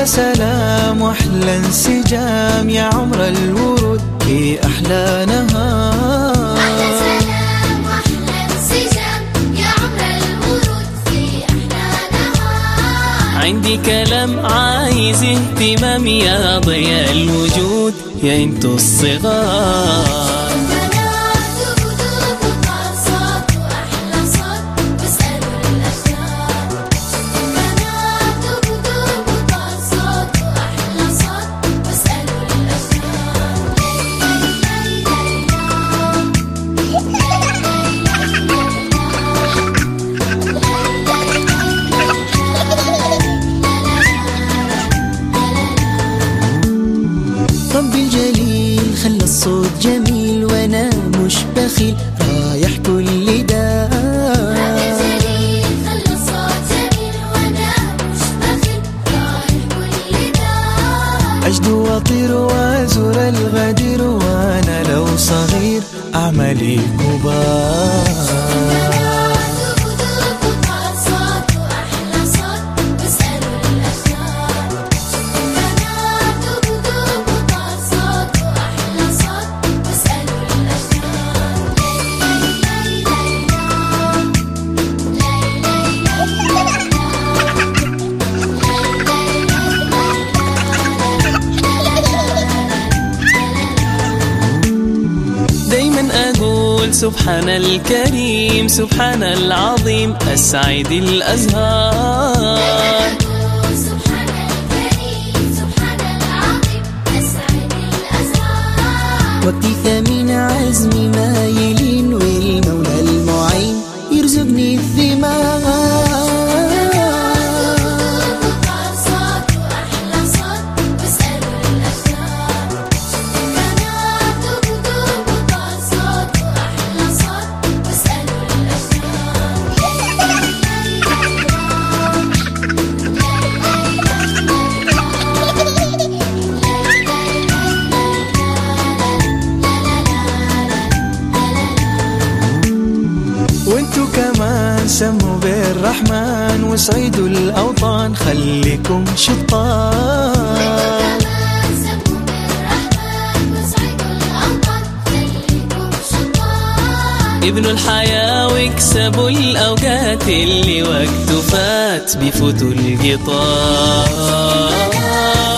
أحلى سلام وأحلى انسجام يا عمر الورود في أحلى نهار أحلى سلام وأحلى انسجام يا عمر الورود في أحلى نهار عندي كلام عايز اهتمام يا ضياء الوجود يا انتو الصغار بنات وبدوب وطال صوت وأحلى صوت واسألوا الأشجار بنات وبدوب وطال صوت وأحلى صوت واسألوا الأشجار لي لي ربي الجليل خلى الصوت جميل وانا مش بخيل رايح كل دار جليل خلى الصوت جميل وأنا مش بخيل رايح كل دار أجد وأطير وأزور الغدير وأنا لو صغير أعمالي كبار بنات وبدوب وطال صوت وأحلى صوت واسألوا الأشجار بنات وبدوب وطال صوت وأحلى صوت واسألوا الأشجار لي دايما اقول سبحان الكريم سبحان العظيم السعيد الازهار سبحان الكريم سبحان العظيم أسعد الأزهار وقتي ثمين عزمي مايلين والمولى المعين يرزقني الثمار وطال صوت وأحلى صوت واسألوا الأشجار بنات وبدوب وطال صوت وأحلى صوت واسألوا وانتو كمان سموا بالرحمن وسعيدوا الأوطان خليكم شطار كمان سموا بالرحمن واسعدوا الأوطان خليكم شطار ابنوا الحياة واكسبوا الأوقات اللي وقته فات بفوتوا القطار